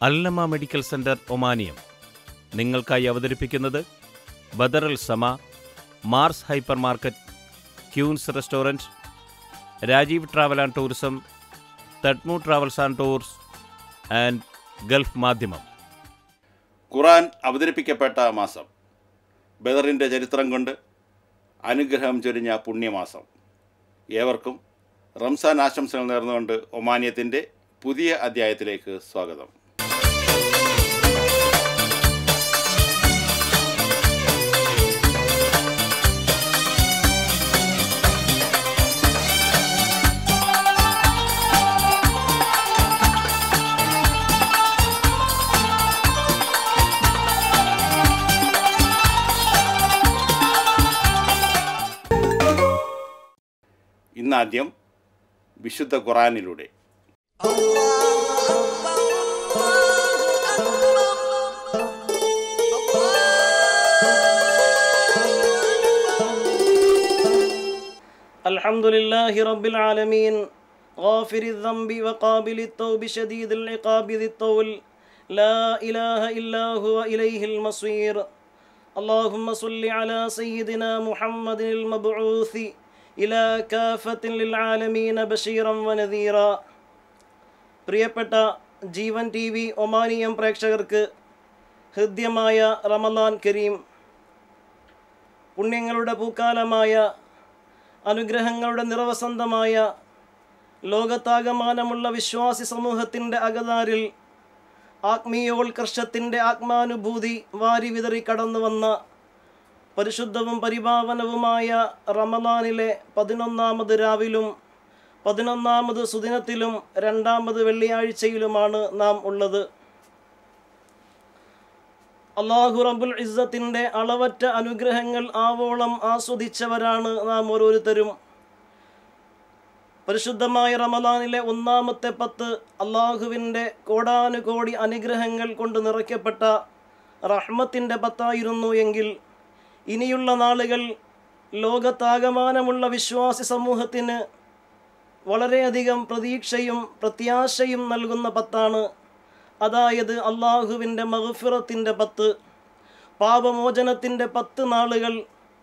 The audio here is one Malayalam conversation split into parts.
അല്ലമ മെഡിക്കൽ സെന്റർ ഒമാനിയം നിങ്ങൾക്കായി അവതരിപ്പിക്കുന്നത് Badr Al Samaa Mars hyper market Queens restaurant Rajeev travel and tourism തട്മു travels and tours and Gulf Madhyamam ഖുറാൻ അവതരിപ്പിക്കപ്പെട്ട മാസം ബദറിൻ്റെ ചരിത്രം കൊണ്ട് അനുഗ്രഹം ചൊരിഞ്ഞ പുണ്യമാസം ഏവർക്കും റംസാൻ ആശംസകൾ നേർന്നുകൊണ്ട് ഒമാനിയത്തിൻ്റെ പുതിയ അധ്യായത്തിലേക്ക് സ്വാഗതം ഇന്നാദ്യം വിശുദ്ധ ഖുറാനിലൂടെ الحمد لله رب العالمين غافر الذنب وقابل التوب شديد العقاب ذي الطول لا إله إلا هو إليه المصير اللهم صل على سيدنا محمد المبعوث إلى كافة للعالمين بشيرا ونذيرا പ്രിയപ്പെട്ട ജീവൻ ടി വി ഒമാനിയം പ്രേക്ഷകർക്ക് ഹൃദ്യമായ റമലാൻ കരീം പുണ്യങ്ങളുടെ പൂക്കാലമായ അനുഗ്രഹങ്ങളുടെ നിറവസന്തമായ ലോകത്താകമാനമുള്ള വിശ്വാസി സമൂഹത്തിൻ്റെ അകതാരിൽ ആത്മീയോത്കർഷത്തിൻ്റെ ആത്മാനുഭൂതി വാരി വിതറി കടന്നു വന്ന പരിശുദ്ധവും പരിപാവനവുമായ റമലാനിലെ പതിനൊന്നാമത് രാവിലും പതിനൊന്നാമത് സുദിനത്തിലും രണ്ടാമത് വെള്ളിയാഴ്ചയിലുമാണ് നാം ഉള്ളത് അള്ളാഹു റബുൽ ഇസ്സത്തിൻ്റെ അളവറ്റ അനുഗ്രഹങ്ങൾ ആവോളം ആസ്വദിച്ചവരാണ് നാം ഓരോരുത്തരും പരിശുദ്ധമായ റമലാനിലെ ഒന്നാമത്തെ പത്ത് അള്ളാഹുവിൻ്റെ കോടാനുകോടി അനുഗ്രഹങ്ങൾ കൊണ്ട് നിറയ്ക്കപ്പെട്ട റഹ്മത്തിൻ്റെ പത്തായിരുന്നു എങ്കിൽ ഇനിയുള്ള നാളുകൾ ലോകത്താകമാനമുള്ള വിശ്വാസി സമൂഹത്തിന് വളരെയധികം പ്രതീക്ഷയും പ്രത്യാശയും നൽകുന്ന പത്താണ് അതായത് അള്ളാഹുവിൻ്റെ മഹഫിറത്തിൻ്റെ പത്ത് പാപമോചനത്തിൻ്റെ പത്ത് നാളുകൾ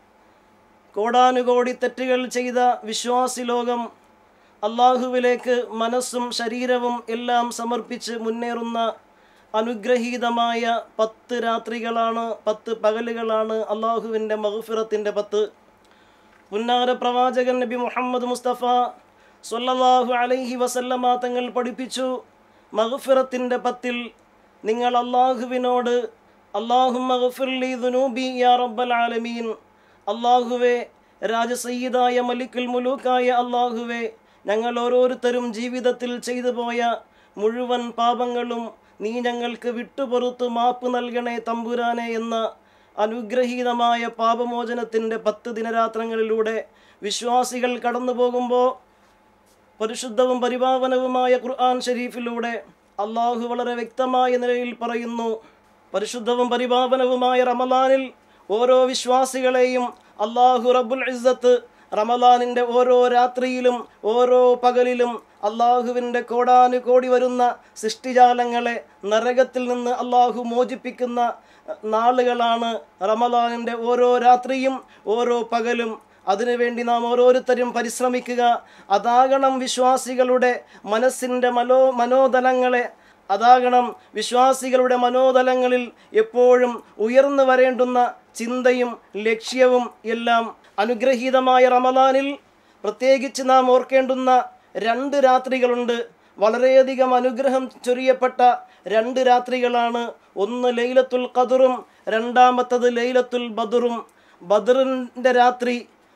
കോടാനുകോടി തെറ്റുകൾ ചെയ്ത വിശ്വാസി ലോകം അള്ളാഹുവിലേക്ക് മനസ്സും ശരീരവും എല്ലാം സമർപ്പിച്ച് മുന്നേറുന്ന അനുഗ്രഹീതമായ പത്ത് രാത്രികളാണ് പത്ത് പകലുകളാണ് അള്ളാഹുവിൻ്റെ മഹഫിറത്തിൻ്റെ പത്ത് പുന്നാര പ്രവാചകൻ നബി മുഹമ്മദ് മുസ്തഫ സൊല്ലാഹു അലൈഹി വസല്ലമ തങ്ങൾ പഠിപ്പിച്ചു മഹഫിറത്തിൻ്റെ പത്തിൽ നിങ്ങൾ അള്ളാഹുവിനോട് അള്ളാഹു മഹഫിർലി ദുനൂബി യാ റബ്ബൽ ആലമീൻ അള്ളാഹുവെ രാജസയ്യിദായ മലിക്കുൽ മുലൂക്കായ അള്ളാഹുവെ ഞങ്ങൾ ഓരോരുത്തരും ജീവിതത്തിൽ ചെയ്തു പോയ മുഴുവൻ പാപങ്ങളും നീ ഞങ്ങൾക്ക് വിട്ടുപുറത്ത് മാപ്പ് നൽകണേ തമ്പുരാനെ എന്ന അനുഗ്രഹീതമായ പാപമോചനത്തിൻ്റെ പത്ത് ദിനരാത്രങ്ങളിലൂടെ വിശ്വാസികൾ കടന്നു പോകുമ്പോൾ പരിശുദ്ധവും പരിപാവനവുമായ ഖുർആൻ ഷരീഫിലൂടെ അള്ളാഹു വളരെ വ്യക്തമായ നിലയിൽ പറയുന്നു പരിശുദ്ധവും പരിപാവനവുമായ റമലാനിൽ ഓരോ വിശ്വാസികളെയും അള്ളാഹു റബ്ബുൽ ഇസ്സത്ത് റമലാനിൻ്റെ ഓരോ രാത്രിയിലും ഓരോ പകലിലും അള്ളാഹുവിൻ്റെ കോടാനുകോടി വരുന്ന സൃഷ്ടിജാലങ്ങളെ നരകത്തിൽ നിന്ന് അള്ളാഹു മോചിപ്പിക്കുന്ന നാളുകളാണ് റമലാനിൻ്റെ ഓരോ രാത്രിയും ഓരോ പകലും അതിനുവേണ്ടി നാം ഓരോരുത്തരും പരിശ്രമിക്കുക അതാകണം വിശ്വാസികളുടെ മനസ്സിൻ്റെ മനോ മനോതലങ്ങളെ അതാകണം വിശ്വാസികളുടെ മനോതലങ്ങളിൽ എപ്പോഴും ഉയർന്നു വരേണ്ടുന്ന ചിന്തയും ലക്ഷ്യവും എല്ലാം അനുഗ്രഹീതമായ റമലാനിൽ പ്രത്യേകിച്ച് നാം ഓർക്കേണ്ടുന്ന രണ്ട് രാത്രികളുണ്ട് വളരെയധികം അനുഗ്രഹം ചൊരിയപ്പെട്ട രണ്ട് രാത്രികളാണ് ഒന്ന് ലൈലത്തുൽ ഖദറും രണ്ടാമത്തത് ലൈലത്തുൽ ബദറും ബദറിൻ്റെ രാത്രി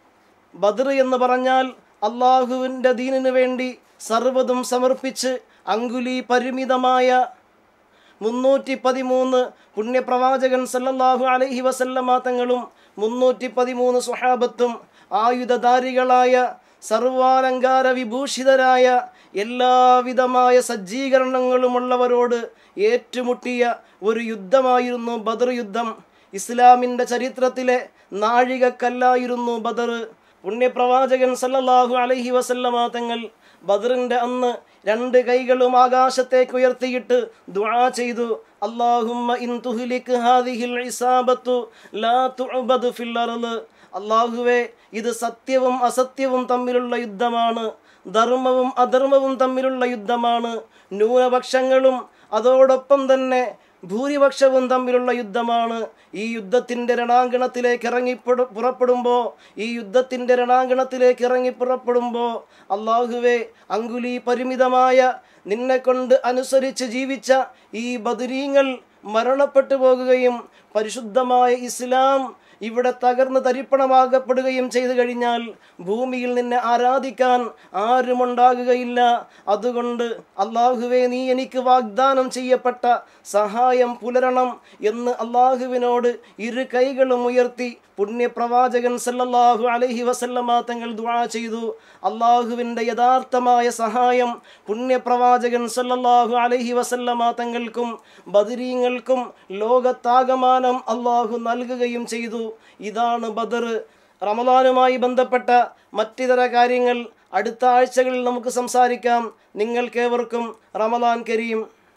ബദർ എന്ന് പറഞ്ഞാൽ അള്ളാഹുവിൻ്റെ ദീനിനു വേണ്ടി സർവ്വതും സമർപ്പിച്ച് അങ്കുലി പരിമിതമായ മുന്നൂറ്റി പതിമൂന്ന് പുണ്യപ്രവാചകൻ സല്ലല്ലാഹു അലൈഹി വസല്ലമ തങ്ങളും മുന്നൂറ്റി പതിമൂന്ന് സുഹാബത്തും ആയുധധാരികളായ സർവാലങ്കാര വിഭൂഷിതരായ എല്ലാവിധമായ സജ്ജീകരണങ്ങളുമുള്ളവരോട് ഏറ്റുമുട്ടിയ ഒരു യുദ്ധമായിരുന്നു ബദർ യുദ്ധം ഇസ്ലാമിൻ്റെ ചരിത്രത്തിലെ നാഴികക്കല്ലായിരുന്നു ബദർ പുണ്യപ്രവാചകൻ സല്ലല്ലാഹു അലൈഹി വസല്ലമ തങ്ങൾ ബദറിൻ്റെ അന്ന് രണ്ട് കൈകളും ആകാശത്തേക്ക് ഉയർത്തിയിട്ട് ദുആ ചെയ്തു അല്ലാഹുമ്മ ഇൻ തുഹ്ലിക് ഹാദിഹിൽ ഇസാബത്തു ലാ തുഅബദു ഫിൽ അർള് അല്ലാഹുവേ ഇത് സത്യവും അസത്യവും തമ്മിലുള്ള യുദ്ധമാണ് ധർമ്മവും അധർമ്മവും തമ്മിലുള്ള യുദ്ധമാണ് ന്യൂനപക്ഷങ്ങളും അതോടൊപ്പം തന്നെ ഭൂരിപക്ഷവും തമ്മിലുള്ള യുദ്ധമാണ് ഈ യുദ്ധത്തിൻ്റെ രണാങ്കണത്തിലേക്ക് ഇറങ്ങി പുറ- പുറപ്പെടുമ്പോൾ ഈ യുദ്ധത്തിൻ്റെ രണാങ്കണത്തിലേക്ക് ഇറങ്ങി പുറപ്പെടുമ്പോൾ അള്ളാഹുവെ അങ്കുലി പരിമിതമായ നിന്നെ കൊണ്ട് അനുസരിച്ച് ജീവിച്ച ഈ ബദരീങ്ങൾ മരണപ്പെട്ടു പോകുകയും പരിശുദ്ധമായ ഇസ്ലാം ഇവിടെ തകർന്ന് തരിപ്പണമാകപ്പെടുകയും ചെയ്തു കഴിഞ്ഞാൽ ഭൂമിയിൽ നിന്നെ ആരാധിക്കാൻ ആരുമുണ്ടാകുകയില്ല അതുകൊണ്ട് അള്ളാഹുവെ നീ എനിക്ക് വാഗ്ദാനം ചെയ്യപ്പെട്ട സഹായം പുലരണം എന്ന് അള്ളാഹുവിനോട് ഇരു കൈകളും ഉയർത്തി പുണ്യപ്രവാചകൻ സല്ലല്ലാഹു അലൈഹി വസല്ലമ തങ്ങൾ ദുആ ചെയ്തു അള്ളാഹുവിൻ്റെ യഥാർത്ഥമായ സഹായം പുണ്യപ്രവാചകൻ സല്ലല്ലാഹു അലൈഹി വസല്ലമ തങ്ങൾക്കും ബദരീങ്ങൾക്കും ലോകത്താകമാനം അള്ളാഹു നൽകുകയും ചെയ്തു ഇതാണ് ബദർ റമദാനുമായി ബന്ധപ്പെട്ട മറ്റിതര കാര്യങ്ങൾ അടുത്ത ആഴ്ചകളിൽ നമുക്ക് സംസാരിക്കാം നിങ്ങൾക്കേവർക്കും Ramadan Kareem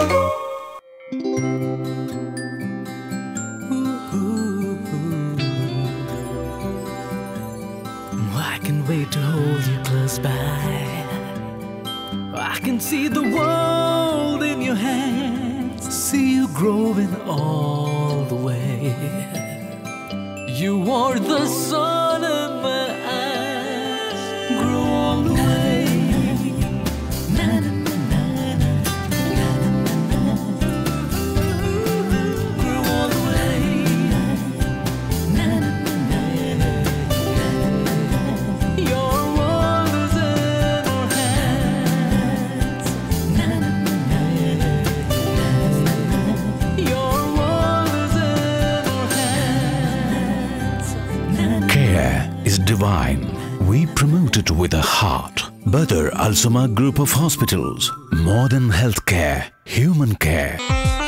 I can wait to hold you close by. I can see the world in your hands, see you growing all the way. You are the sun in my eyes, grow all the way. Na, na, na, na, na, na, na, na, na. Grow all the way. Na, na, na, na, na. Your world is in our hands. Na, na, na, na, na, na. Your world is in our hands. Na, na, Care is divine. We promote it with a heart. Badr Al Suma Group of Hospitals. Modern healthcare, human care.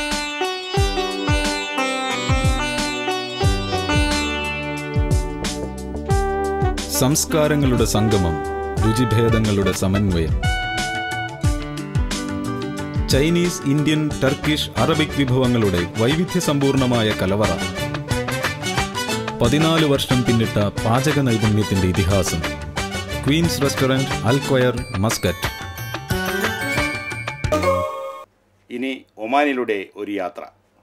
സംസ്കാരങ്ങളുടെ സംഗമം രുചിഭേദങ്ങളുടെ സമന്വയം ചൈനീസ് ഇന്ത്യൻ ടർക്കിഷ് അറബിക് വിഭവങ്ങളുടെ വൈവിധ്യസമ്പൂർണമായ കലവറ പതിനാല് വർഷം പിന്നിട്ട പാചക നൈപുണ്യത്തിന്റെ ഇതിഹാസം ക്വീൻസ് റെസ്റ്റോറന്റ് അൽക്വയർ മസ്കറ്റ് ഇനി ഒമാനിലൂടെ ഒരു യാത്ര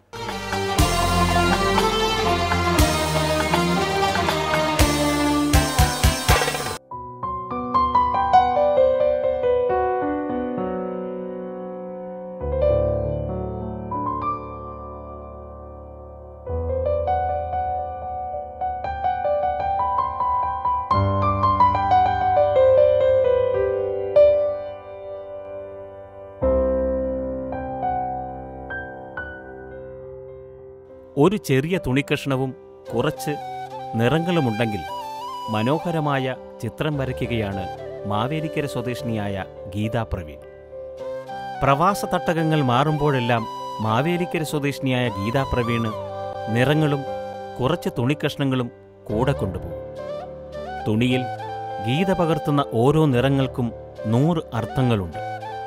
ഒരു ചെറിയ തുണിക്കഷ്ണവും കുറച്ച് നിറങ്ങളുമുണ്ടെങ്കിൽ മനോഹരമായ ചിത്രം വരയ്ക്കുകയാണ് മാവേലിക്കര സ്വദേശിനിയായ ഗീതാ പ്രവീൺ പ്രവാസ തട്ടകങ്ങൾ മാറുമ്പോഴെല്ലാം മാവേലിക്കര സ്വദേശിനിയായ ഗീതാ പ്രവീണ് നിറങ്ങളും കുറച്ച് തുണിക്കഷ്ണങ്ങളും കൂടെ കൊണ്ടുപോകും തുണിയിൽ ഗീത പകർത്തുന്ന ഓരോ നിറങ്ങൾക്കും നൂറ് അർത്ഥങ്ങളുണ്ട്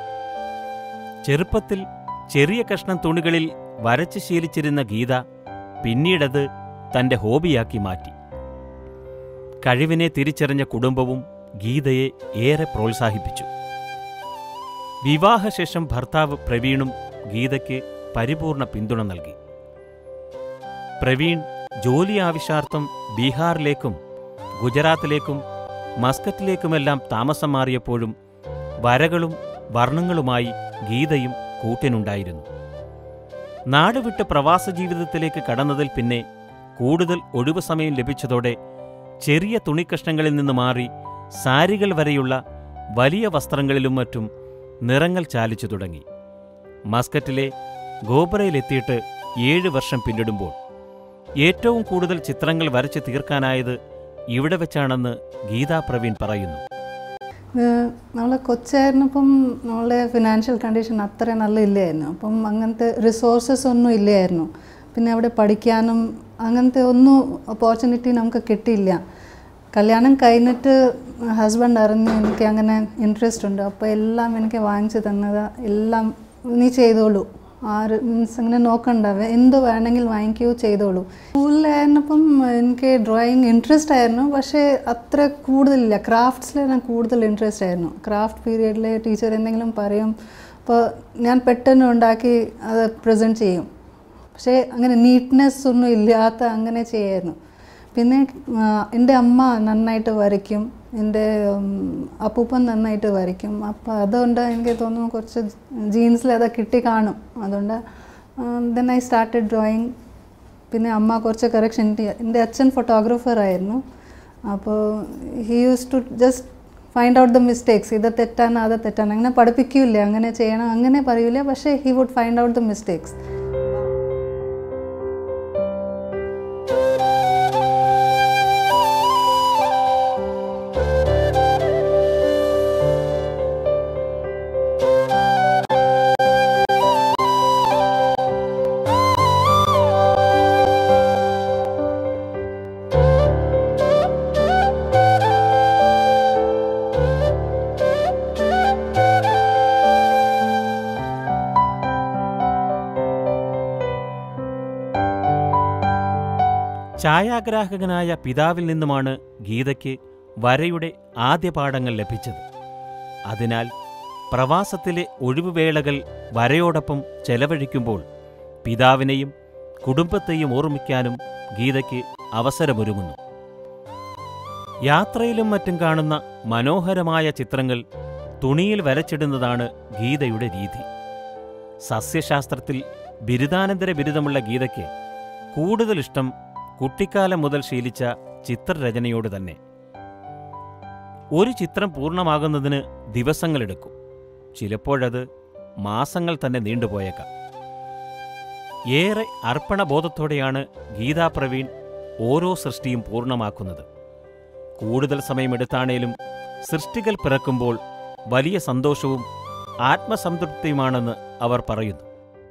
ചെറുപ്പത്തിൽ ചെറിയ കഷ്ണം തുണികളിൽ വരച്ച് ശീലിച്ചിരുന്ന ഗീത പിന്നീടത് തന്റെ ഹോബിയാക്കി മാറ്റി കഴിവിനെ തിരിച്ചറിഞ്ഞ കുടുംബവും ഗീതയെ ഏറെ പ്രോത്സാഹിപ്പിച്ചു വിവാഹശേഷം ഭർത്താവ് പ്രവീണും ഗീതയ്ക്ക് പരിപൂർണ പിന്തുണ നൽകി പ്രവീൺ ജോലി ആവശ്യാർത്ഥം ബീഹാറിലേക്കും ഗുജറാത്തിലേക്കും മസ്കറ്റിലേക്കുമെല്ലാം താമസം മാറിയപ്പോഴും വരകളും വർണ്ണങ്ങളുമായി ഗീതയും കൂട്ടിനുണ്ടായിരുന്നു നാടുവിട്ട് പ്രവാസ ജീവിതത്തിലേക്ക് കടന്നതിൽ പിന്നെ കൂടുതൽ ഒഴിവു സമയം ലഭിച്ചതോടെ ചെറിയ തുണിക്കഷ്ണങ്ങളിൽ നിന്ന് മാറി സാരികൾ വരെയുള്ള വലിയ വസ്ത്രങ്ങളിലും മറ്റും നിറങ്ങൾ ചാലിച്ചു തുടങ്ങി മസ്കറ്റിലെ ഗോബറയിലെത്തിയിട്ട് ഏഴ് വർഷം പിന്നിടുമ്പോൾ ഏറ്റവും കൂടുതൽ ചിത്രങ്ങൾ വരച്ച് തീർക്കാനായത് ഇവിടെ വെച്ചാണെന്ന് ഗീതാ പ്രവീൺ പറയുന്നു നമ്മൾ കൊച്ചായിരുന്നപ്പം നമ്മളുടെ ഫിനാൻഷ്യൽ കണ്ടീഷൻ അത്ര നല്ല ഇല്ലായിരുന്നു അപ്പം അങ്ങനത്തെ റിസോഴ്സസ് ഒന്നും ഇല്ലായിരുന്നു പിന്നെ അവിടെ പഠിക്കാനും അങ്ങനത്തെ ഒന്നും ഓപ്പർച്യൂണിറ്റി നമുക്ക് കിട്ടിയില്ല കല്യാണം കഴിഞ്ഞിട്ട് ഹസ്ബൻഡ് അറിഞ്ഞു എനിക്ക് അങ്ങനെ ഇൻട്രസ്റ്റ് ഉണ്ട് അപ്പോൾ എല്ലാം എനിക്ക് വാങ്ങിച്ചു തന്നത് എല്ലാം നീ ചെയ്തോളൂ ആര് മീൻസ് അങ്ങനെ നോക്കണ്ട വേ- എന്ത് വേണമെങ്കിൽ വാങ്ങിക്കുകയോ ചെയ്തോളൂ സ്കൂളിലായിരുന്നപ്പം എനിക്ക് ഡ്രോയിങ് ഇൻട്രസ്റ്റ് ആയിരുന്നു പക്ഷേ അത്ര കൂടുതലില്ല ക്രാഫ്റ്റ്സിൽ ഞാൻ കൂടുതൽ ഇൻട്രസ്റ്റ് ആയിരുന്നു ക്രാഫ്റ്റ് പീരീഡിൽ ടീച്ചർ എന്തെങ്കിലും പറയും അപ്പോൾ ഞാൻ പെട്ടെന്ന് ഉണ്ടാക്കി അത് പ്രസൻറ്റ് ചെയ്യും പക്ഷേ അങ്ങനെ നീറ്റ്നെസ് ഒന്നും ഇല്ലാത്ത അങ്ങനെ ചെയ്യായിരുന്നു പിന്നെ ആ, എൻ്റെ അമ്മ നന്നായിട്ട് വരയ്ക്കും എൻ്റെ ഉം, അപ്പൂപ്പൻ നന്നായിട്ട് വരയ്ക്കും അപ്പോൾ അതുകൊണ്ട് എനിക്ക് തോന്നുന്നു കുറച്ച് ജീൻസിൽ അത് കിട്ടി കാണും അതുകൊണ്ട് ദെൻ ഐ സ്റ്റാർട്ടഡ് ഡ്രോയിങ് പിന്നെ അമ്മ കുറച്ച് കറക്ഷൻ എൻ്റെ അച്ഛൻ ഫോട്ടോഗ്രാഫർ ആയിരുന്നു അപ്പോൾ he use to just find out the mistakes ഇത് തെറ്റാണ് അത് തെറ്റാണ് അങ്ങനെ പഠിപ്പിക്കില്ല അങ്ങനെ ചെയ്യണം അങ്ങനെ പറയൂല പക്ഷേ he would find out the mistakes ഛായാഗ്രാഹകനായ പിതാവിൽ നിന്നുമാണ് ഗീതയ്ക്ക് വരയുടെ ആദ്യ പാഠങ്ങൾ ലഭിച്ചത് അതിനാൽ പ്രവാസത്തിലെ ഒഴിവുവേളകൾ വരയോടൊപ്പം ചെലവഴിക്കുമ്പോൾ പിതാവിനെയും കുടുംബത്തെയും ഓർമ്മിക്കാനും ഗീതയ്ക്ക് അവസരമൊരുങ്ങുന്നു യാത്രയിലും മറ്റും കാണുന്ന മനോഹരമായ ചിത്രങ്ങൾ തുണിയിൽ വരച്ചിടുന്നതാണ് ഗീതയുടെ രീതി സസ്യശാസ്ത്രത്തിൽ ബിരുദാനന്തര ബിരുദമുള്ള ഗീതയ്ക്ക് കൂടുതൽ ഇഷ്ടം കുട്ടിക്കാലം മുതൽ ശീലിച്ച ചിത്രരചനയോട് തന്നെ ഒരു ചിത്രം പൂർണ്ണമാകുന്നതിന് ദിവസങ്ങളെടുക്കും ചിലപ്പോഴത് മാസങ്ങൾ തന്നെ നീണ്ടുപോയേക്കാം ഏറെ അർപ്പണബോധത്തോടെയാണ് ഗീതാ പ്രവീൺ ഓരോ സൃഷ്ടിയും പൂർണ്ണമാക്കുന്നത് കൂടുതൽ സമയമെടുത്താണേലും സൃഷ്ടികൾ പിറക്കുമ്പോൾ വലിയ സന്തോഷവും ആത്മസംതൃപ്തിയുമാണെന്ന് അവർ പറയുന്നു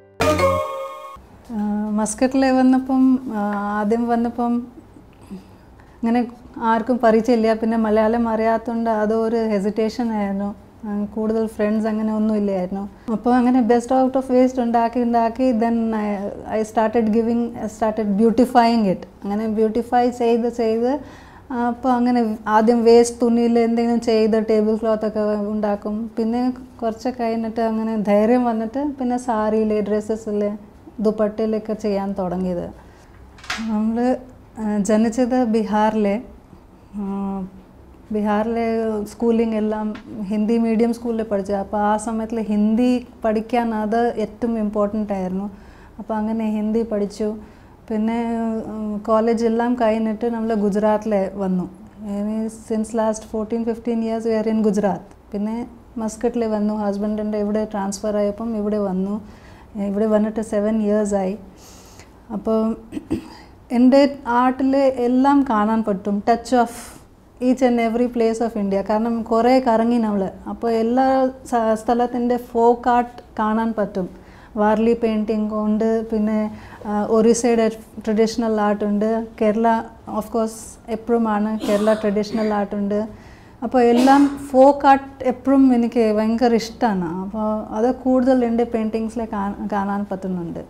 മസ്കറ്റിൽ വന്നപ്പം ആ, ആദ്യം വന്നപ്പം അങ്ങനെ ആർക്കും പരിചയമില്ല പിന്നെ മലയാളം അറിയാത്തതുകൊണ്ട് അതൊരു ഹെസിറ്റേഷൻ ആയിരുന്നു ആ, കൂടുതൽ ഫ്രണ്ട്സ് അങ്ങനെ ഒന്നും ഇല്ലായിരുന്നു അപ്പോൾ അങ്ങനെ ബെസ്റ്റ് ഔട്ട് ഓഫ് വേസ്റ്റ് ഉണ്ടാക്കി ഉണ്ടാക്കി then I started giving started beautifying it അങ്ങനെ ബ്യൂട്ടിഫൈ ചെയ്ത് ചെയ്ത് അപ്പോൾ അങ്ങനെ ആദ്യം വേസ്റ്റ് തുണിയിൽ എന്തെങ്കിലും ചെയ്ത് ടേബിൾ ക്ലോത്ത് ഒക്കെ ഉണ്ടാക്കും പിന്നെ കുറച്ച് കഴിഞ്ഞിട്ട് അങ്ങനെ ധൈര്യം വന്നിട്ട് പിന്നെ സാരിയിൽ ഡ്രസ്സസിൽ ദുപ്പട്ടയിലൊക്കെ ചെയ്യാൻ തുടങ്ങിയത് നമ്മൾ ജനിച്ചത് ബീഹാറിലെ ആ, ബീഹാറിലെ സ്കൂളിംഗ് എല്ലാം ഹിന്ദി മീഡിയം സ്കൂളിൽ പഠിച്ചത് അപ്പോൾ ആ സമയത്തിൽ ഹിന്ദി പഠിക്കാൻ അത് ഏറ്റവും ഇമ്പോർട്ടൻ്റ് ആയിരുന്നു അപ്പോൾ അങ്ങനെ ഹിന്ദി പഠിച്ചു പിന്നെ കോളേജ് എല്ലാം കഴിഞ്ഞിട്ട് നമ്മൾ ഗുജറാത്തിൽ വന്നു since last fourteen fifteen years we are in Gujarat പിന്നെ മസ്കറ്റിൽ വന്നു ഹസ്ബൻഡിൻ്റെ ഇവിടെ ട്രാൻസ്ഫർ ആയപ്പം ഇവിടെ വന്നു ഇവിടെ വന്നിട്ട് സെവൻ ഇയേഴ്സായി അപ്പോൾ എൻ്റെ ആർട്ടിൽ എല്ലാം കാണാൻ പറ്റും touch of each and every place of India കാരണം കുറേ കറങ്ങി നമ്മൾ അപ്പോൾ എല്ലാ സ- സ്ഥലത്തിൻ്റെ ഫോക്ക് ആർട്ട് കാണാൻ പറ്റും വാർലി പെയിൻറ്റിംഗ് ഉണ്ട് പിന്നെ ആ, ഒറീസയുടെ ട്രഡീഷണൽ ആർട്ട് ഉണ്ട് കേരള ഓഫ് കോഴ്സ് എപ്പോഴുമാണ് കേരള ട്രഡീഷണൽ ആർട്ട് ഉണ്ട് അപ്പോൾ എല്ലാം ഫോക്ക് ആർട്ട് എപ്പോഴും എനിക്ക് ഭയങ്കര ഇഷ്ടമാണ് അപ്പോൾ അത് കൂടുതൽ എൻ്റെ പെയിൻറ്റിങ്സിൽ കാണാൻ പറ്റുന്നുണ്ട്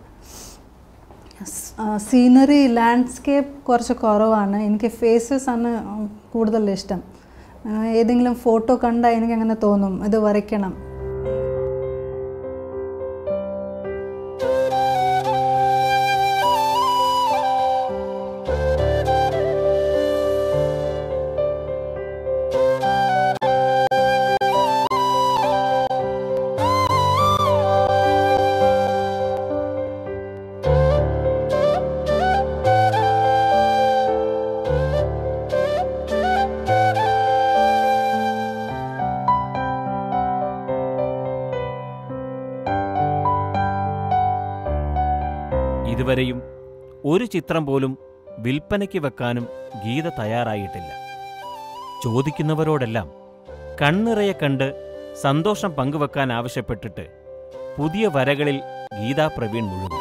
സീനറി ലാൻഡ്സ്കേപ്പ് കുറച്ച് കുറവാണ് എനിക്ക് ഫേസസ് ആണ് കൂടുതൽ ഇഷ്ടം ആ, ഏതെങ്കിലും ഫോട്ടോ കണ്ടാൽ എനിക്ക് അങ്ങനെ തോന്നും ഇത് വരയ്ക്കണം ഇതുവരെയും ഒരു ചിത്രം പോലും വിൽപ്പനയ്ക്ക് വെക്കാനും ഗീത തയ്യാറായിട്ടില്ല ചോദിക്കുന്നവരോടെല്ലാം കണ്ണിറയെ കണ്ട് സന്തോഷം പങ്കുവെക്കാൻ ആവശ്യപ്പെട്ടിട്ട് പുതിയ വരകളിൽ Gita Praveen മുഴുകും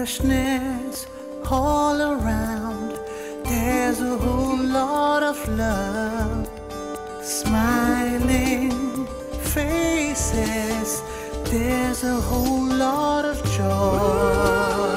freshness all around. There's a whole lot of love. Smiling faces. There's a whole lot of joy.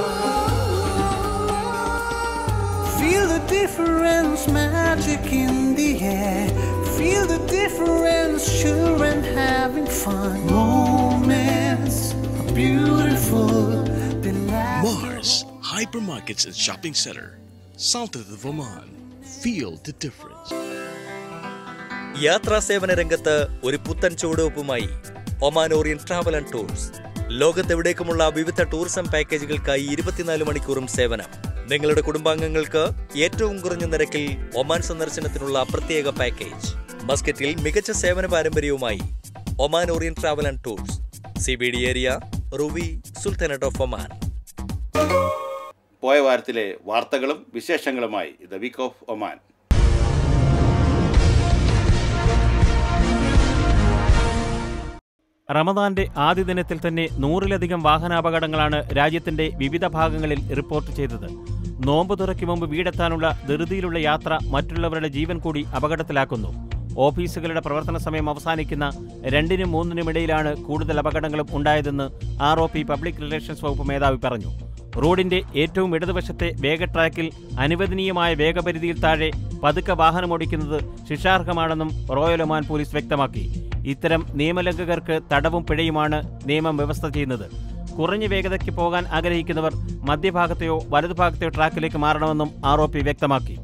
Feel the difference, magic in the air. Feel the difference, children having fun. Moments are beautiful. They last Mars Hypermarkets and Shopping Center, south of the Oman. Feel the difference. യാത്രാ സേവന രംഗത്ത് ഒരു പുത്തൻ ചുവടുവെപ്പുമായി Oman Orion travel and tours ലോകത്തെവിടേക്കുമുള്ള വിവിധ ടൂറിസം പാക്കേജുകൾക്കായി ഇരുപത്തിനാല് മണിക്കൂറും സേവനം നിങ്ങളുടെ കുടുംബാംഗങ്ങൾക്ക് ഏറ്റവും കുറഞ്ഞ നിരക്കിൽ ഒമാൻ സന്ദർശനത്തിനുള്ള പ്രത്യേക പാക്കേജ് മസ്കറ്റിൽ മികച്ച സേവന പാരമ്പര്യവുമായി Oman Orion travel and tours C B D area Ruwi sultanate of Oman പോയ വാരത്തിലെ വാർത്തകളും വിശേഷങ്ങളുമായി ദ വീക്ക് ഓഫ് ഒമാൻ റമദാന്റെ ആദ്യ ദിനത്തിൽ തന്നെ നൂറിലധികം വാഹനാപകടങ്ങളാണ് രാജ്യത്തിന്റെ വിവിധ ഭാഗങ്ങളിൽ റിപ്പോർട്ട് ചെയ്തത് നോമ്പ് തുറയ്ക്ക് മുമ്പ് വീടെത്താനുള്ള ധൃതിയിലുള്ള യാത്ര മറ്റുള്ളവരുടെ ജീവൻ കൂടി അപകടത്തിലാക്കുന്നു ഓഫീസുകളുടെ പ്രവർത്തന സമയം അവസാനിക്കുന്ന രണ്ടിനും മൂന്നിനും ഇടയിലാണ് കൂടുതൽ അപകടങ്ങളും ഉണ്ടായതെന്ന് R O P public relations വകുപ്പ് മേധാവി പറഞ്ഞു റോഡിന്റെ ഏറ്റവും ഇടതുവശത്തെ വേഗ ട്രാക്കിൽ അനുവദനീയമായ വേഗപരിധിയിൽ താഴെ പതുക്കെ വാഹനമോടിക്കുന്നത് ശിക്ഷാർഹമാണെന്നും റോയൽ ഒമാൻ പോലീസ് വ്യക്തമാക്കി ഇത്തരം നിയമലംഘകർക്ക് തടവും പിഴയുമാണ് നിയമം വ്യവസ്ഥ ചെയ്യുന്നത് കുറഞ്ഞ വേഗതയ്ക്ക് പോകാൻ ആഗ്രഹിക്കുന്നവർ മധ്യഭാഗത്തെയോ വലതുഭാഗത്തെയോ ട്രാക്കിലേക്ക് മാറണമെന്നും ആർ ഒ പി വ്യക്തമാക്കി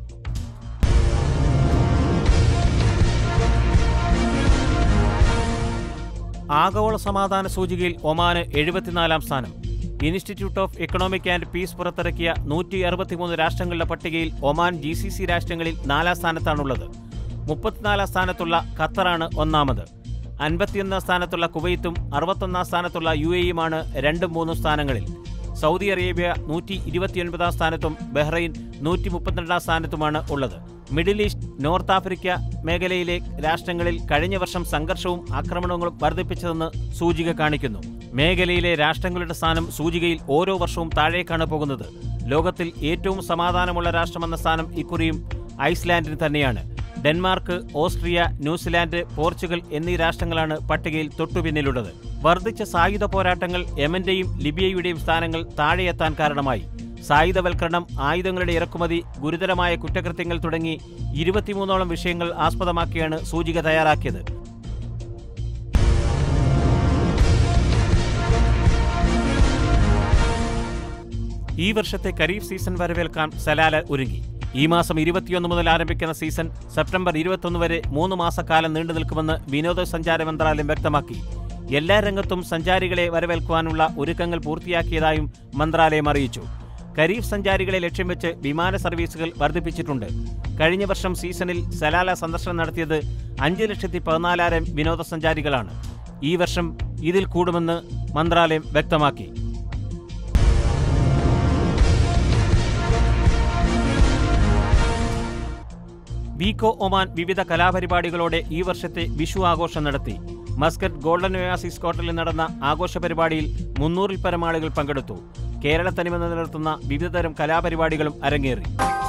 ആഗോള സമാധാന സൂചികയിൽ ഒമാന് എഴുപത്തിനാലാം സ്ഥാനം institute of economic and peace പുറത്തിറക്കിയ നൂറ്റി അറുപത്തിമൂന്ന് രാഷ്ട്രങ്ങളുടെ പട്ടികയിൽ ഒമാൻ ജി സി സി രാഷ്ട്രങ്ങളിൽ നാലാം സ്ഥാനത്താണുള്ളത് മുപ്പത്തിനാലാം സ്ഥാനത്തുള്ള ഖത്തറാണ് ഒന്നാമത് അൻപത്തിയൊന്നാം സ്ഥാനത്തുള്ള കുവൈത്തും അറുപത്തൊന്നാം സ്ഥാനത്തുള്ള യു എയുമാണ് രണ്ടും മൂന്നും സ്ഥാനങ്ങളിൽ സൗദി അറേബ്യ നൂറ്റി ഇരുപത്തിയൊൻപതാം സ്ഥാനത്തും ബഹ്റൈൻ നൂറ്റി മുപ്പത്തിരണ്ടാം സ്ഥാനത്തുമാണ് ഉള്ളത് മിഡിൽ ഈസ്റ്റ് നോർത്ത് ആഫ്രിക്ക മേഖലയിലെ രാഷ്ട്രങ്ങളിൽ കഴിഞ്ഞ വർഷം സംഘർഷവും ആക്രമണങ്ങളും വർദ്ധിപ്പിച്ചതെന്ന് സൂചിക കാണിക്കുന്നു മേഖലയിലെ രാഷ്ട്രങ്ങളുടെ സ്ഥാനം സൂചികയിൽ ഓരോ വർഷവും താഴേക്കാണ് പോകുന്നത് ലോകത്തിൽ ഏറ്റവും സമാധാനമുള്ള രാഷ്ട്രമെന്ന സ്ഥാനം ഇക്കുറിയും ഐസ്ലാൻഡിന് തന്നെയാണ് ഡെൻമാർക്ക് ഓസ്ട്രിയ ന്യൂസിലാൻഡ് പോർച്ചുഗൽ എന്നീ രാഷ്ട്രങ്ങളാണ് പട്ടികയിൽ തൊട്ടുപിന്നിലുള്ളത് വർദ്ധിച്ച സായുധ പോരാട്ടങ്ങൾ യമന്റെയും ലിബിയയുടെയും സ്ഥാനങ്ങൾ താഴെയെത്താൻ കാരണമായി സായുധവൽക്കരണം ആയുധങ്ങളുടെ ഇറക്കുമതി ഗുരുതരമായ കുറ്റകൃത്യങ്ങൾ തുടങ്ങി ഇരുപത്തിമൂന്നോളം വിഷയങ്ങൾ ആസ്പദമാക്കിയാണ് സൂചിക തയ്യാറാക്കിയത് ഈ വർഷത്തെ ഖരീഫ് സീസൺ വരവേൽക്കാൻ സലാല ഒരുങ്ങി ഈ മാസം ഇരുപത്തിയൊന്ന് മുതൽ ആരംഭിക്കുന്ന സീസൺ സെപ്റ്റംബർ ഇരുപത്തൊന്ന് വരെ മൂന്ന് മാസക്കാലം നീണ്ടു നിൽക്കുമെന്ന് വിനോദസഞ്ചാര മന്ത്രാലയം വ്യക്തമാക്കി എല്ലാ രംഗത്തും സഞ്ചാരികളെ വരവേൽക്കുവാനുള്ള ഒരുക്കങ്ങൾ പൂർത്തിയാക്കിയതായും മന്ത്രാലയം അറിയിച്ചു ഖരീഫ് സഞ്ചാരികളെ ലക്ഷ്യം വെച്ച് വിമാന സർവീസുകൾ വർദ്ധിപ്പിച്ചിട്ടുണ്ട് കഴിഞ്ഞ വർഷം സീസണിൽ സലാല സന്ദർശനം നടത്തിയത് അഞ്ച് ലക്ഷത്തി പതിനാലായിരം വിനോദസഞ്ചാരികളാണ് ഈ വർഷം ഇതിൽ കൂടുമെന്ന് മന്ത്രാലയം വ്യക്തമാക്കി വീക്കോ ഒമാൻ വിവിധ കലാപരിപാടികളോടെ ഈ വർഷത്തെ വിഷു ആഘോഷം നടത്തി മസ്കറ്റ് ഗോൾഡൻ ഒയാസിസ് ഹോട്ടലിൽ നടന്ന ആഘോഷ പരിപാടിയിൽ മുന്നൂറിൽ പരം ആളുകൾ പങ്കെടുത്തു കേരള തനിമ നിലനിർത്തുന്ന വിവിധതരം കലാപരിപാടികളും അരങ്ങേറി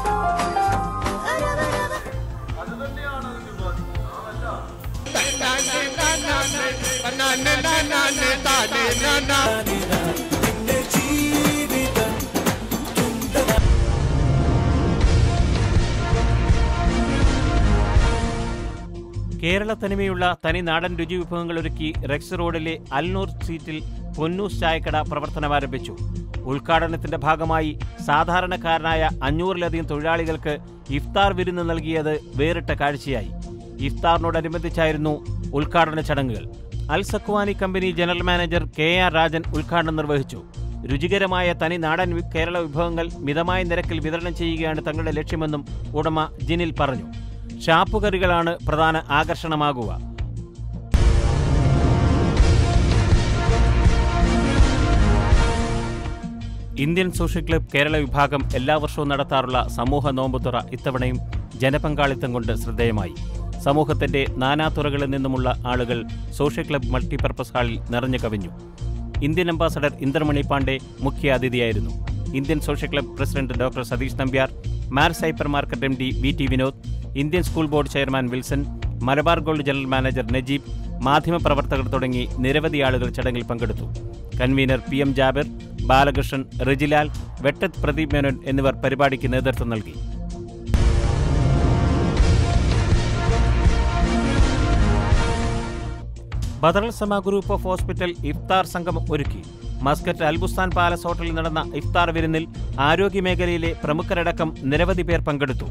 കേരള തനിമയുള്ള തനി നാടൻ രുചി വിഭവങ്ങൾ ഒരുക്കി റെക്സ് റോഡിലെ അൽനൂർ സീറ്റിൽ പൊന്നൂസ് ചായക്കട പ്രവർത്തനമാരംഭിച്ചു ഉദ്ഘാടനത്തിന്റെ ഭാഗമായി സാധാരണക്കാരനായ അഞ്ഞൂറിലധികം തൊഴിലാളികൾക്ക് ഇഫ്താർ വിരുന്ന് നൽകിയത് വേറിട്ട കാഴ്ചയായി ഇഫ്താറിനോടനുബന്ധിച്ചായിരുന്നു ഉദ്ഘാടന ചടങ്ങുകൾ Al Sakwani company general manager K R Rajan ഉദ്ഘാടനം നിർവഹിച്ചു രുചികരമായ തനി നാടൻ വി- കേരള വിഭവങ്ങൾ മിതമായ നിരക്കിൽ വിതരണം ചെയ്യുകയാണ് തങ്ങളുടെ ലക്ഷ്യമെന്നും ഉടമ ജിനിൽ പറഞ്ഞു ഷാപ്പുകറികളാണ് പ്രധാന ആകർഷണമാകുക ഇന്ത്യൻ സോഷ്യൽ ക്ലബ് കേരള വിഭാഗം എല്ലാ വർഷവും നടത്താറുള്ള സമൂഹ നോമ്പുതുറ ഇത്തവണയും ജനപങ്കാളിത്തം കൊണ്ട് ശ്രദ്ധേയമായി സമൂഹത്തിന്റെ നാനാതുറകളിൽ നിന്നുമുള്ള ആളുകൾ സോഷ്യൽ ക്ലബ് മൾട്ടിപർപ്പസ് ഹാളിൽ നിറഞ്ഞു കവിഞ്ഞു ഇന്ത്യൻ അംബാസഡർ ഇന്ദർമണി പാണ്ഡെ മുഖ്യ അതിഥിയായിരുന്നു Indian social club president doctor Satish Nambiar Mars hyper market M D V T Vinod Indian school board chairman Wilson Malabar gold general manager Najeeb മാധ്യമപ്രവർത്തകർ തുടങ്ങി നിരവധി ആളുകൾ ചടങ്ങിൽ പങ്കെടുത്തു convener P M Jabir Balakrishnan Rijilal Vettath Pradeep Menon എന്നിവർ പരിപാടിക്ക് നേതൃത്വം നൽകി ബദറൽ സമ ഗ്രൂപ്പ് ഓഫ് ഹോസ്പിറ്റൽ ഇഫ്താർ സംഗമം ഒരുക്കി മസ്കറ്റ് അൽബുസ്ഥാൻ പാലസ് ഹോട്ടലിൽ നടന്ന ഇഫ്താർ വിരുന്നിൽ ആരോഗ്യമേഖലയിലെ പ്രമുഖരടക്കം നിരവധി പേർ പങ്കെടുത്തു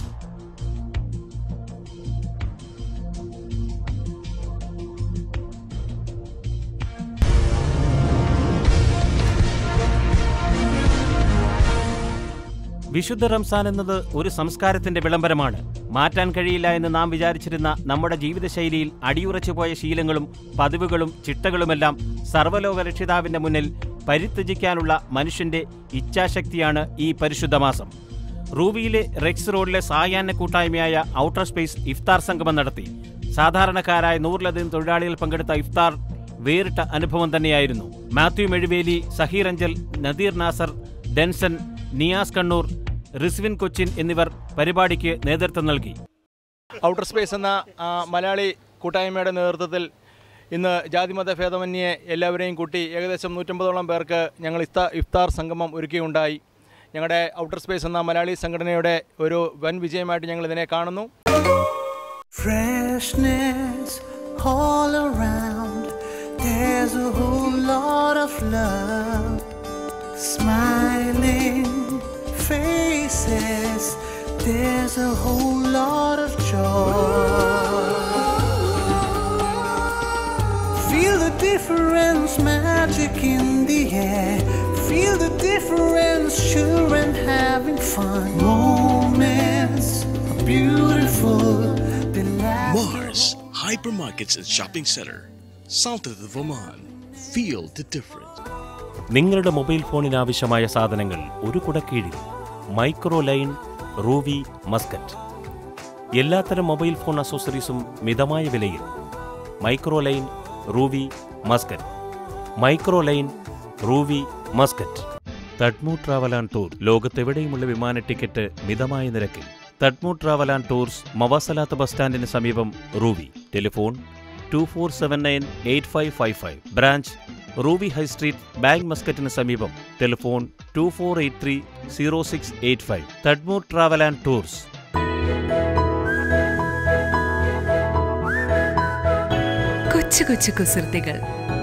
വിശുദ്ധ റംസാൻ എന്നത് ഒരു സംസ്കാരത്തിന്റെ വിളംബരമാണ് മാറ്റാൻ കഴിയില്ല എന്ന് നാം വിചാരിച്ചിരുന്ന നമ്മുടെ ജീവിതശൈലിയിൽ അടിയുറച്ചുപോയ ശീലങ്ങളും പതിവുകളും ചിട്ടകളുമെല്ലാം സർവ്വലോക രക്ഷിതാവിന്റെ മുന്നിൽ പരിത്യജിക്കാനുള്ള മനുഷ്യന്റെ ഇച്ഛാശക്തിയാണ് ഈ പരിശുദ്ധ മാസം റൂബിയിലെ റെക്സ് റോഡിലെ സായാഹ്ന കൂട്ടായ്മയായ ഔട്ടർ സ്പേസ് ഇഫ്താർ സംഗമം നടത്തി സാധാരണക്കാരായ നൂറിലധികം തൊഴിലാളികൾ പങ്കെടുത്ത ഇഫ്താർ വേറിട്ട അനുഭവം തന്നെയായിരുന്നു മാത്യു മെഴുവേലി സഹീർ അഞ്ചൽ നദീർ നാസർ ഡെൻസൺ നിയാസ് കണ്ണൂർ റിസ്വിൻ കൊച്ചിൻ എന്നിവർ പരിപാടിക്ക് നേതൃത്വം നൽകി ഔട്ടർ സ്പേസ് എന്ന ആ, മലയാളി കൂട്ടായ്മയുടെ നേതൃത്വത്തിൽ ഇന്ന് ജാതിമത ഭേദമന്യേ എല്ലാവരെയും കൂട്ടി ഏകദേശം നൂറ്റമ്പതോളം പേർക്ക് ഞങ്ങൾ ഇഫ്താ ഇഫ്താർ സംഗമം ഒരുക്കിയുണ്ടായി ഞങ്ങളുടെ ഔട്ടർ സ്പേസ് എന്ന മലയാളി സംഘടനയുടെ ഒരു വൻ വിജയമായിട്ട് ഞങ്ങൾ ഇതിനെ കാണുന്നു Freshness all around. There's a whole lot of love. Smiling faces. There's a whole lot of joy. Feel the difference, magic in the air. Feel the difference, children having fun. Moments are beautiful. They last. Mars Hypermarkets and Shopping Center, south of the Oman. Feel the difference. നിങ്ങളുടെ മൊബൈൽ ഫോണിന് ആവശ്യമായ സാധനങ്ങൾ ഒരു കുടക്കീഴിൽ മൈക്രോ ലൈൻ റൂവി മസ്കറ്റ് എല്ലാത്തരം മൊബൈൽ ഫോൺ അസോസറീസും മിതമായ വിലയിൽ Micro Line Ruwi Muscat Micro Line Ruwi Muscat Tadmur travel and tour ലോകത്തെവിടെയുമുള്ള വിമാന ടിക്കറ്റ് മിതമായ നിരക്കിൽ Tadmur travel and tours Mwasalat bus സ്റ്റാൻഡിന് സമീപം Ruwi telephone two four seven nine eight five five five branch Ruwi high street bank മസ്കറ്റിന് സമീപം telephone two four eight three zero six eight five Tadmur travel and tours കൊച്ചു കൊച്ചു കുസൃതികൾ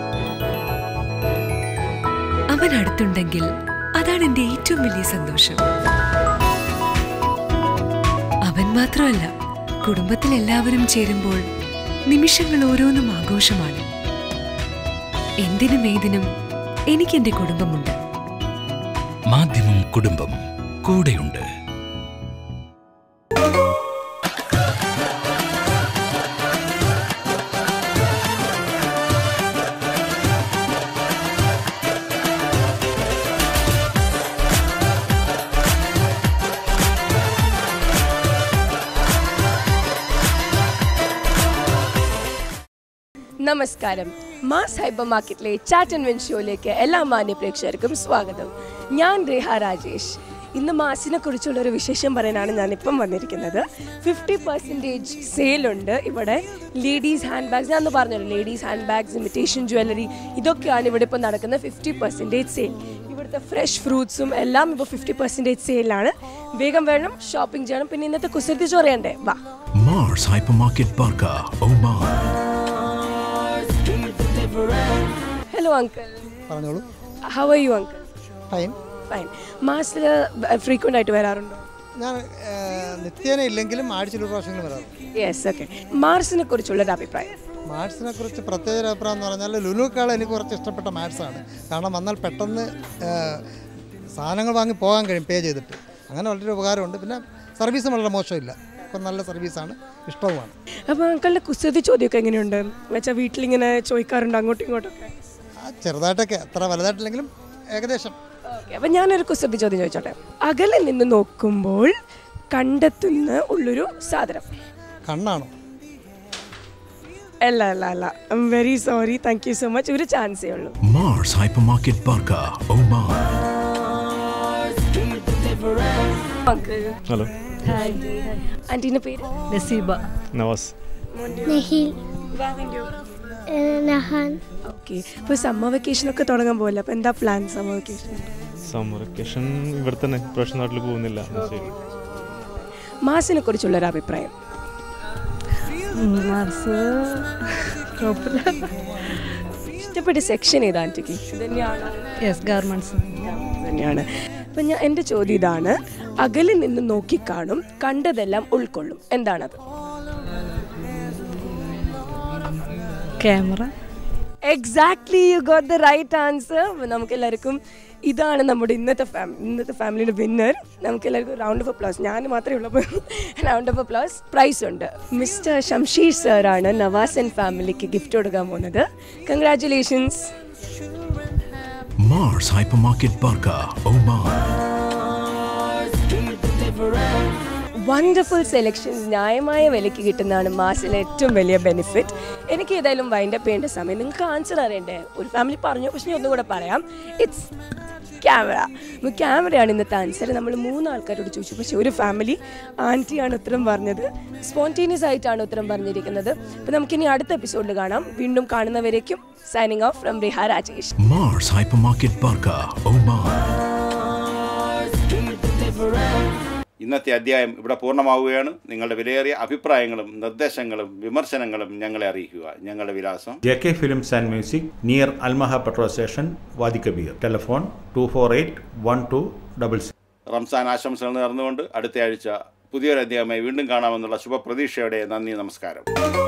അവൻ അടുത്തുണ്ടെങ്കിൽ അതാണ് എന്റെ ഏറ്റവും വലിയ സന്തോഷം അവൻ മാത്രമല്ല കുടുംബത്തിൽ എല്ലാവരും ചേരുമ്പോൾ നിമിഷങ്ങൾ ഓരോന്നും ആഘോഷമാണ് എന്തിനും ഏതിനും എനിക്ക് എന്റെ കുടുംബമുണ്ട് മാധ്യമം കുടുംബം കൂടെയുണ്ട് നമസ്കാരം മാസ് ഹൈപ്പർ മാർക്കറ്റിലെ ചാറ്റ് ആൻഡ് വിൻ ഷോയിലേക്ക് എല്ലാ മാന്യ പ്രേക്ഷകർക്കും സ്വാഗതം ഞാൻ രേഹ രാജേഷ് ഇന്ന് മാസിനെ കുറിച്ചുള്ള ഒരു വിശേഷം പറയാനാണ് ഞാൻ ഇപ്പം വന്നിരിക്കുന്നത് ഫിഫ്റ്റി പെർസെൻറ്റേജ് സെയിലുണ്ട് ഇവിടെ ലേഡീസ് ഹാൻഡ് ബാഗ്സ് ഞാൻ ഒന്ന് പറഞ്ഞല്ലോ ladies hand bags imitation jewellery ഇതൊക്കെയാണ് ഇവിടെ ഇപ്പോൾ നടക്കുന്ന ഫിഫ്റ്റി പെർസെൻറ്റേജ് സെയിൽ ഇവിടുത്തെ ഫ്രഷ് ഫ്രൂട്ട്സും എല്ലാം ഇപ്പോൾ ഫിഫ്റ്റി പെർസെൻറ്റേജ് സെയിലാണ് വേഗം വേണം ഷോപ്പിംഗ് ചെയ്യണം പിന്നെ ഇന്നത്തെ കുസൃതി ചോറയണ്ടേ വാ Mars Hypermarket Barka, Oman. Hello uncle പറഞ്ഞോളൂ how are you uncle fine fine മാസത്തിൽ ഫ്രീക്വൻ്റ് ആയിട്ട് വരാറുണ്ടോ ഞാൻ ആ, നിത്യേന ഇല്ലെങ്കിലും ആഴ്ചയിൽ ഒരു പ്രാവശ്യമെങ്കിലും വരാറുണ്ട് യെസ് ഓക്കെ മാർസിനെ കുറിച്ചുള്ളൊരു അഭിപ്രായം മാത്സിനെ കുറിച്ച് പ്രത്യേക ഒരു അഭിപ്രായം എന്ന് പറഞ്ഞാൽ ലുലുക്കാൾ എനിക്ക് കുറച്ച് ഇഷ്ടപ്പെട്ട മാത്സാണ് കാരണം വന്നാൽ പെട്ടെന്ന് ആ, സാധനങ്ങൾ വാങ്ങി പോകാൻ കഴിയും പേ ചെയ്തിട്ട് അങ്ങനെ വളരെ ഉപകാരമുണ്ട് പിന്നെ സർവീസും വളരെ മോശമില്ല ഇപ്പം നല്ല സർവീസാണ് ഇഷ്ടവുമാണ് അപ്പോൾ അങ്കിളുടെ കുസൃതി ചോദ്യമൊക്കെ എങ്ങനെയുണ്ട് വെച്ചാൽ വീട്ടിലിങ്ങനെ ചോദിക്കാറുണ്ട് അങ്ങോട്ടും ഇങ്ങോട്ടൊക്കെ ആ, ചെറുതായിട്ടൊക്കെ അത്ര വലുതായിട്ടില്ലെങ്കിലും ഏകദേശം ഓക്കെ അപ്പം ഞാനൊരു കുസൃതി ചോദ്യം ചോദിച്ചോട്ടെ അകലെ നിന്ന് നോക്കുമ്പോൾ കണ്ടെത്തുന്ന ഉള്ളൊരു സാധനം കണ്ണാണോ അല്ല അല്ല അല്ല I am very sorry thank you so much ഒരു ചാൻസേ ഉള്ളൂ Mars Hypermarket Barka, Oman. Uncle hello hi ആൻറ്റീൻ്റെ പേര് നസീബ നവാസ് നഹീൽ ഇവാവിൻ്റെയോ നഹാൻ ഓക്കെ ഇപ്പോൾ സമ്മർ വെക്കേഷൻ ഒക്കെ തുടങ്ങാൻ പോലെ അപ്പോൾ എന്താ plan summer vacation summer vacation ഇവിടെ തന്നെ പ്രശ്ന നാട്ടിൽ പോകുന്നില്ല ശരി മാസിനെ കുറിച്ചുള്ള ഒരു അഭിപ്രായം മാർസ് കുഴപ്പമില്ല ഇഷ്ടപ്പെട്ട സെക്ഷൻ ഏതാ ആൻറ്റിക്ക് ഇത് തന്നെയാണ് യെസ് ഗാർമെൻറ്റ്സ് തന്നെയാണ് അപ്പം ഞാൻ എൻ്റെ ചോദ്യം ഇതാണ് അകലിൽ നിന്ന് നോക്കിക്കാണും കണ്ടതെല്ലാം ഉൾക്കൊള്ളും എന്താണത് camera exactly you got the right answer നമുക്ക് എല്ലാവർക്കും ഇതാണ് നമ്മുടെ ഇന്നത്തെ ഫാമിലി ഇന്നത്തെ ഫാമിലിയുടെ വിന്നർ നമുക്ക് എല്ലാവർക്കും റൗണ്ട് ഓഫ് അപ്ലോസ് ഞാൻ മാത്രമേ ഉള്ളപ്പോൾ റൗണ്ട് ഓഫ് അപ്ലോസ് പ്രൈസ് ഉണ്ട് മിസ്റ്റർ ഷംഷീർ സാറാണ് നവാസ് ആൻഡ് ഫാമിലിക്ക് ഗിഫ്റ്റ് കൊടുക്കാൻ പോകുന്നത് congratulations Mars Hypermarket Barka, Oman. Wonderful selections ന്യായമായ വിലയ്ക്ക് കിട്ടുന്നതാണ് മാസിലെ ഏറ്റവും വലിയ ബെനിഫിറ്റ് എനിക്ക് ഏതായാലും വൈൻഡപ്പ് ചെയ്യേണ്ട സമയം നിങ്ങൾക്ക് ആൻസർ അറിയണ്ടേ ഒരു ഫാമിലി പറഞ്ഞു പക്ഷേ ഞാൻ ഒന്നും കൂടെ പറയാം ഇറ്റ്സ് ക്യാമറ ക്യാമറയാണ് ഇന്നത്തെ ആൻസർ നമ്മൾ മൂന്ന് ആൾക്കാരോട് ചോദിച്ചു പക്ഷേ ഒരു ഫാമിലി ആൻറ്റിയാണ് ഉത്തരം പറഞ്ഞത് സ്പോണ്ടേനിയസ് ആയിട്ടാണ് ഉത്തരം പറഞ്ഞിരിക്കുന്നത് അപ്പോൾ നമുക്കിനി അടുത്ത എപ്പിസോഡിൽ കാണാം വീണ്ടും കാണുന്നവരേക്കും signing off from Riha Rajesh Mars Hypermarket Barka, Oman. ഇന്നത്തെ അധ്യായം ഇവിടെ പൂർണ്ണമാവുകയാണ് നിങ്ങളുടെ വിലയേറിയ അഭിപ്രായങ്ങളും നിർദ്ദേശങ്ങളും വിമർശനങ്ങളും ഞങ്ങളെ അറിയിക്കുക ഞങ്ങളുടെ വിലാസം J K films and music near Al Maha petrol station Wadi Kabir telephone two four eight one two double six റംസാൻ ആശംസകൾ നേർന്നുകൊണ്ട് അടുത്ത ആഴ്ച പുതിയൊരു അധ്യായമായി വീണ്ടും കാണാമെന്നുള്ള ശുഭപ്രതീക്ഷയോടെ നന്ദി നമസ്കാരം